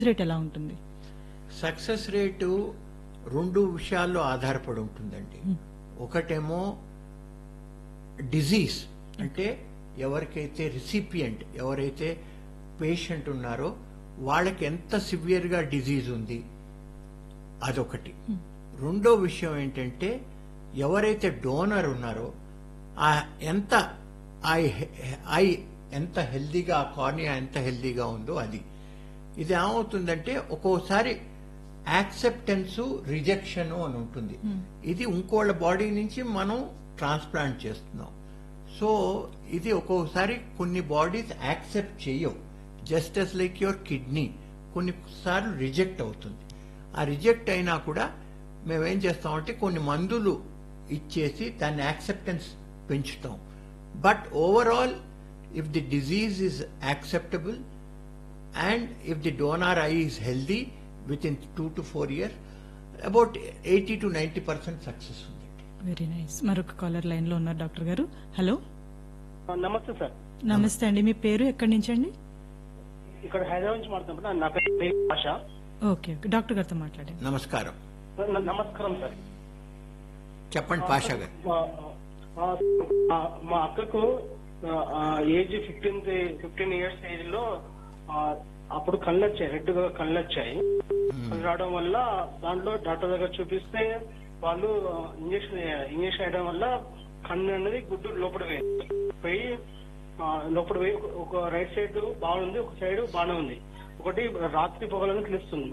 Rate ఎలా ఉంటుంది success rate రెండు విషయాల్లో ఆధారపడి ఉంటుందండి ఒకటేమో డిజీజ్ అంటే ఎవరికైతే రిసిపియంట్ ఎవరైతే పేషెంట్ ఉన్నారో వాళ్ళకి ఎంత సివియర్గా డిజీజ్ ఉంది అదొకటి రెండో విషయం ఏంటంటే ఎవరైతే డోనర్ ఉన్నారో ఆ ఎంత ఐ ఐ ఎంత హెల్దీగా ఆ కార్నియా ఎంత హెల్దీగా ఉందో అది ఇది ఏమవుతుందంటే ఒక్కోసారి యాక్సెప్టెన్స్ రిజెక్షన్ అని ఉంటుంది ఇది ఇంకోళ్ళ బాడీ నుంచి మనం ట్రాన్స్ప్లాంట్ చేస్తున్నాం సో ఇది ఒక్కొక్కసారి కొన్ని బాడీస్ యాక్సెప్ట్ చేయవు just as like your kidney కొన్నిసార్లు రిజెక్ట్ అవుతుంది ఆ రిజెక్ట్ అయినా కూడా మేమేం చేస్తామంటే కొన్ని మందులు ఇచ్చేసి దాన్ని యాక్సెప్టెన్స్ పెంచుతాం but overall if the disease is acceptable and if the donor eye is healthy within two to four years about 80 to 90 percent success ఉంది వెరీ నైస్ మరొక కాలర్ లైన్ లో ఉన్నారు డాక్టర్ గారు హలో నమస్తే సార్ నమస్తే అండి మీ పేరు ఎక్కడి నుంచి అండి ఇక్కడ హైదరాబాద్ నుంచి మాట్లాడుతున్నా నా పేరు భాష ఓకే ఓకే డాక్టర్ గారితో మాట్లాడండి నమస్కారం న- నమస్కారం సార్ చెప్పండి పాషా గారు మా- మా- మా- మా అక్కకు age fifteen fifteen years age లో ఆ, అప్పుడు కళ్ళు వచ్చాయి రెడ్ గా కళ్ళు వచ్చాయి కళ్ళు రావడం వల్ల దాంట్లో డాక్టర్ దగ్గర చూపిస్తే వాళ్ళు ఇంజక్షన్ ఇంజక్షన్ వేయడం వల్ల కన్ను అనేది గుడ్డు లోపల పోయింది పోయి ఆ, లోపల పోయి ఒక- ఒక రైట్ సైడ్ బాగుంది ఒక సైడ్ బాగానే ఉంది ఒకటి రాత్రి పొగలని తెలుస్తుంది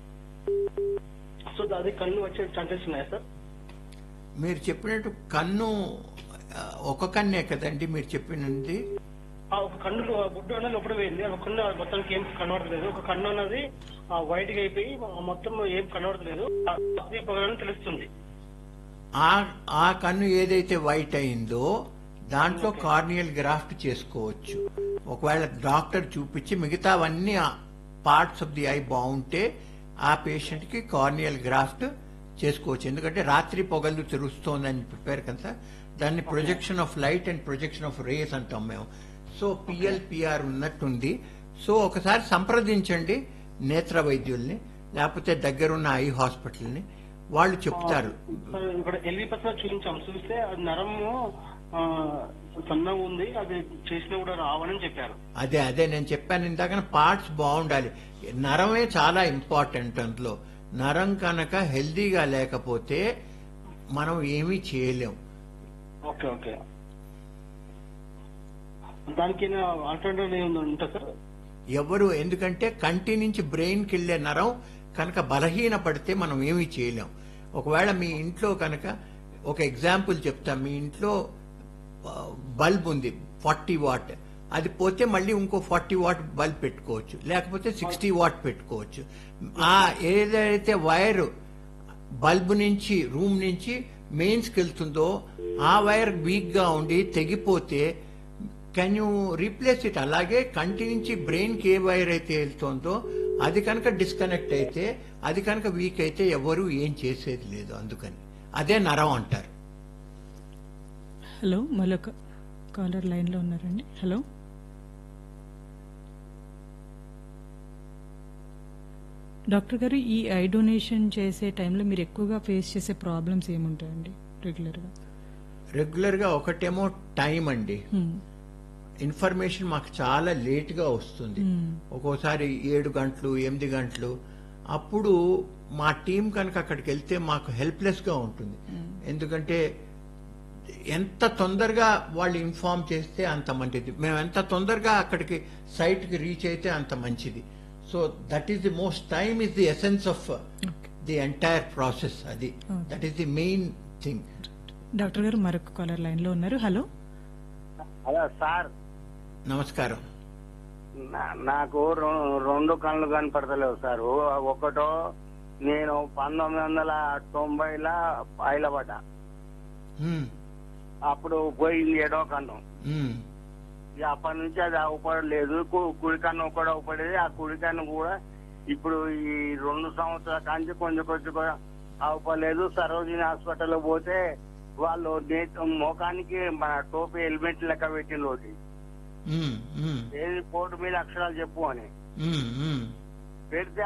సో అది కన్ను వచ్చే ఛాన్సెస్ ఉన్నాయా సార్ మీరు చెప్పినట్టు కన్ను ఆ, ఒక కన్నే కదండి మీరు చెప్పినది ఆ ఒక కన్ను గుడ్డు అనేది లోపల పోయింది ఒక కన్ను మొత్తానికి ఏం కనబడతలేదు ఒక కన్ను అనేది వైట్ గా అయిపోయి ఆ మొత్తం ఏం కనబడతలేదు ఆ రాత్రి పొగలని తెలుస్తుంది ఆ ఆ కన్ను ఏదైతే వైట్ అయిందో దాంట్లో కార్నియల్ గ్రాఫ్ట్ చేసుకోవచ్చు ఒకవేళ డాక్టర్ చూపించి మిగతావన్నీ పార్ట్స్ ఆఫ్ ది ఐ బాగుంటే ఆ పేషెంట్ కి కార్నియల్ గ్రాఫ్ట్ చేసుకోవచ్చు ఎందుకంటే రాత్రి పొగలు తెరుస్తోందని చెప్పారు కదా దాన్ని projection of light and projection of rays అంటాం మేము సో పిఎల్పిఆర్ ఉన్నట్టుంది సో ఒకసారి సంప్రదించండి నేత్ర వైద్యుల్ని లేకపోతే దగ్గరున్న ఐ హాస్పిటల్ని వాళ్ళు చెప్తారు సార్, ఇక్కడ ఎల్వి పర్సెంట్ చూపించాం చూస్తే అది నరము ఆ, సన్నగా ఉంది అది చేసినా కూడా రావని చెప్పారు అదే అదే నేను చెప్పాను ఇందాక పార్ట్స్ బాగుండాలి నరమే చాలా ఇంపార్టెంట్ అందులో నరం కనుక హెల్దీగా లేకపోతే మనం ఏమీ చేయలేం ఓకే ఓకే దానికి ఆల్టర్నేటివ్ ఏమైనా ఉంటుందా సార్ ఎవరు ఎందుకంటే కంటి నుంచి బ్రెయిన్కి వెళ్లే నరం కనుక బలహీన పడితే మనం ఏమీ చేయలేం ఒకవేళ మీ ఇంట్లో కనుక ఒక ఎగ్జాంపుల్ చెప్తా మీ ఇంట్లో బల్బ్ ఉంది ఫార్టీ వాట్ అది పోతే మళ్ళీ ఇంకో ఫార్టీ వాట్ బల్బ్ పెట్టుకోవచ్చు లేకపోతే సిక్స్టీ వాట్ పెట్టుకోవచ్చు ఆ ఏదైతే వైర్ బల్బ్ నుంచి రూమ్ నుంచి మెయిన్స్కి వెళ్తుందో ఆ వైర్ వీక్ గా ఉండి తెగిపోతే కెన్ యూ రీప్లేస్ ఇట్ అలాగే కంటి నుంచి బ్రెయిన్ కి ఏ వైర్ అయితే వెళ్తుందో అది కనుక డిస్కనెక్ట్ అయితే అది కనుక వీక్ అయితే ఎవరు ఏం చేసేది లేదు అందుకని అదే నరం అంటారు హలో మరొక కాలర్ లైన్ లో ఉన్నారండి హలో డాక్టర్ గారు ఈ ఐ డొనేషన్ చేసే టైంలో మీరు ఎక్కువగా ఫేస్ చేసే ప్రాబ్లమ్స్ ఏముంటాయండి రెగ్యులర్ గా రెగ్యులర్ గా ఒకటేమో టైం అండి హ్మ్. ఇన్ఫర్మేషన్ మాకు చాలా లేట్ గా వస్తుంది ఒక్కోసారి ఏడు గంటలు ఎనిమిది గంటలు అప్పుడు మా టీం కనుక అక్కడికి వెళ్తే మాకు హెల్ప్లెస్ గా ఉంటుంది ఎందుకంటే ఎంత తొందరగా వాళ్ళు ఇన్ఫార్మ్ చేస్తే అంత మంచిది మేము ఎంత తొందరగా అక్కడికి సైట్ కి రీచ్ అయితే అంత మంచిది so that is the most time is the essence of the entire process అది that is the main thing doctor గారు మరొక కాలర్ లైన్ లో ఉన్నారు హలో హలో సార్ నమస్కారం నా- నాకు రెం- రెండు కళ్ళు కనపడతలేవు సార్ ఓ- ఒకటో నేను పంతొమ్మిది వందల తొంభైలా బయలుపడ్డా హ్మ్, అప్పుడు పోయింది ఏడో కన్ను హ్మ్, ఇక అప్పటి నుంచి అది అవపడలేదు కు- కుడి కన్ను ఒకటి అవపడేది ఆ కుడి కన్ను కూడా ఇప్పుడు ఈ రెండు సంవత్సరాల కాంచి కొంచెం కొంచెం అవపడలేదు సరోజిని హాస్పిటల్ పోతే వాళ్ళు నే- ముఖానికి మన టోపీ హెల్మెట్ లెక్క పెట్టింది ఒకటి హ్మ్, హ్మ్, ఏది బోర్డు మీద అక్షరాలు చెప్పు అని హ్మ్, హ్మ్. పెడితే